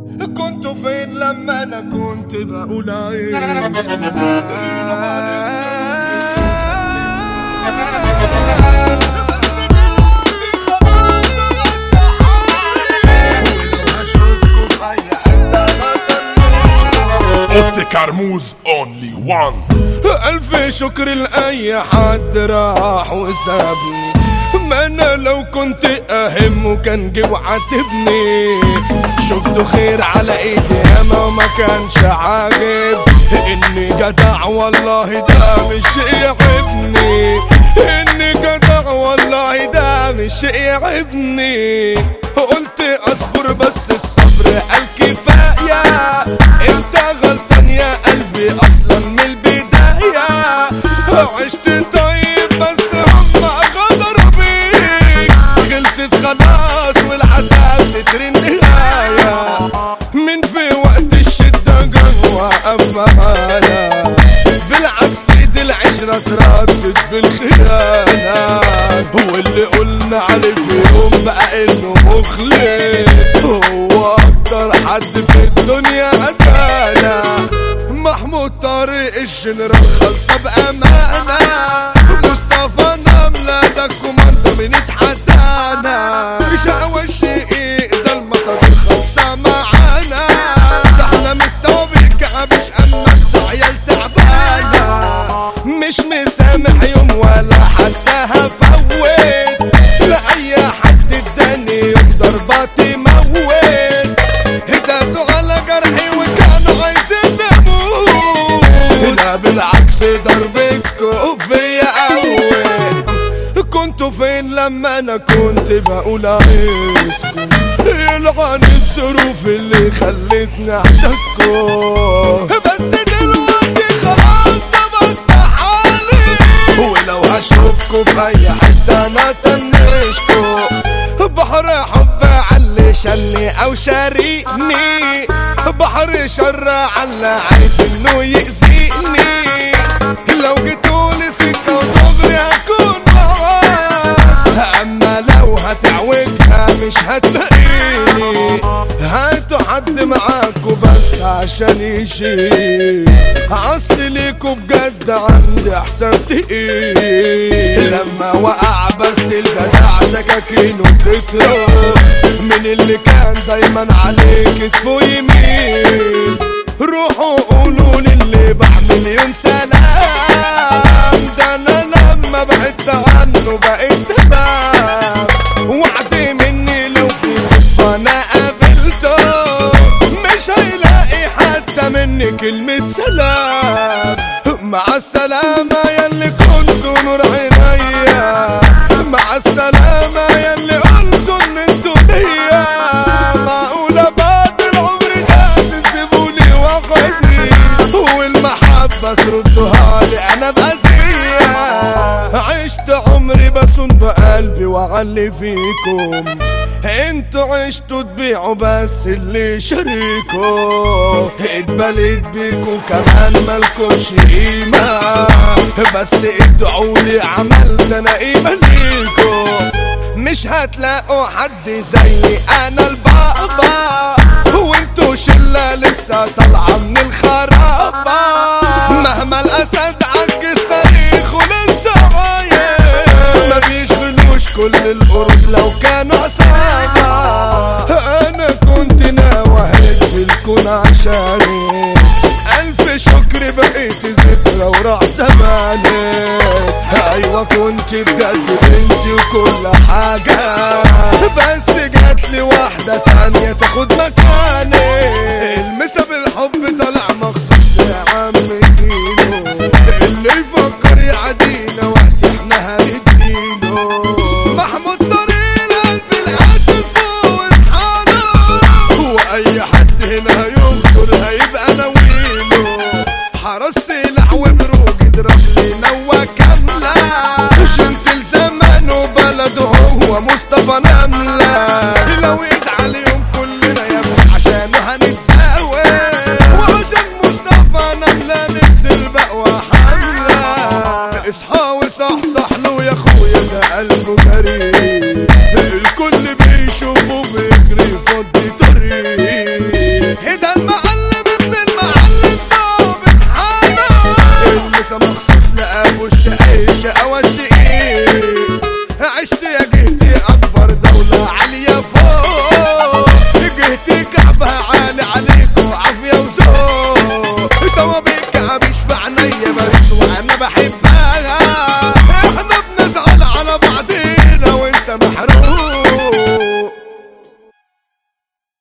كنتوا فين لما انا كنت بقول عايز اوتي كرموز اونلي وان ألف شكر لأي حد راح وسابني ما أنا لو كنت أهم وكان جه وعاتبني شفته خير على ايدي ياما وما كانش عاجب إني جدع والله ده مش يعبني إني جدع والله ده مش يعبني قلت أصبر بس الصبر قال كفاية أنت غلطان يا قلبي أصلا من البداية عشت طيب بس هم غدروا بيك خلصت خلاص والعذاب تتري النهاية من في وقت الشدة جوا أمانة بالعكس دي العشرة تردد بالخيانة هو اللي قلنا عليه في يوم بقى انه مخلص هو اكتر حد في الدنيا اسانا محمود طارق الجنرال خلصة بأمانة مصطفى نملة ده الكوماندا من اتحدانا شقوى الشقيق ده المطر الخلصة معانا ده احنا متوبك مش امك ده عيال تعبانة مش مسامح يوم ولا حتى هفوت لأي حد اداني يوم ضرباتي موت داسوا على جرحي وكانوا عايزين نموت لا بالعكس ضربتكوا فيا اول كنتوا فين لما انا كنت بقول عايزكم يلعن الظروف اللي خلتني احتاجكم بس دلوقتي خلاص ظبطت حالي ولو هشوفكوا في اي حته انا تنشكوا بحر حب علي شلني او شاريني بحر شر على عايز انه يأذيني لو جيتولي سكة ودغري هكون معاه اما لو هتعوجها مش هتلاقيني هاتوا حد معاكوا بس عشان يشيل اصل ليكوا بجد عندي حساب تقيل لما وقع بس الجدع سكاكينه بتترك من اللي كان دايما عليك كتفه يميل روحوا قولوا للي بعمل مليون سلام ده انا لما بعدت عنه بقيت تمام وعد مني لو في صدفة انا قابلته مش هيلاقي حتى مني كلمة سلام مع السلامة يلي كنتوا نور عينيا مع السلامة يلي قلتوا ان انتوا ليا معقولة بعد العمر ده تسيبوني وحدي والمحبة تردوها لي انا بأذية عشت عمري بسون بقلبي وعلي فيكم انتوا عشتوا تبيعوا بس اللي شريكوا اتبليت بيكوا كمان مالكوش قيمة بس ادعوا لي عملت انا قيمة ليكوا مش هتلاقوا حد زي انا البابا وانتوا شلة لسه طالعة من الخرابة مهما الاسد عجز تاريخه لسه عايش ما بيشغلوش كل القرود لو كانوا عصابة انا كنت ناوي اهد الكون عشاني الف شكر بقيت ذكرى وراح زمانك ايوه كنت بجد بنتي وكل حاجة بس جات لي واحدة تانية تاخد مكاني المسا بالحب طلع مخصوص لعم كيلو اللي يفكر يعدينا وقت احنا هنديله محمود طريق قلب القاتل فوق اصحانا واي حد هنا هينكر هيبقى ناويله حرس سلاح وبروج اضرب لي نوى كاملة شنت الزمن وبلده هو مصطفى نملة لو يزعل يوم كلنا يا ابني عشانه هنتساوي وعشان مصطفى نملة ننزل بقوى حملة اصحى وصحصح له يا اخويا ده قلبه بريء الكل بيشوفه بيجري يفضي طريق عيش عيش اوشي عشت يا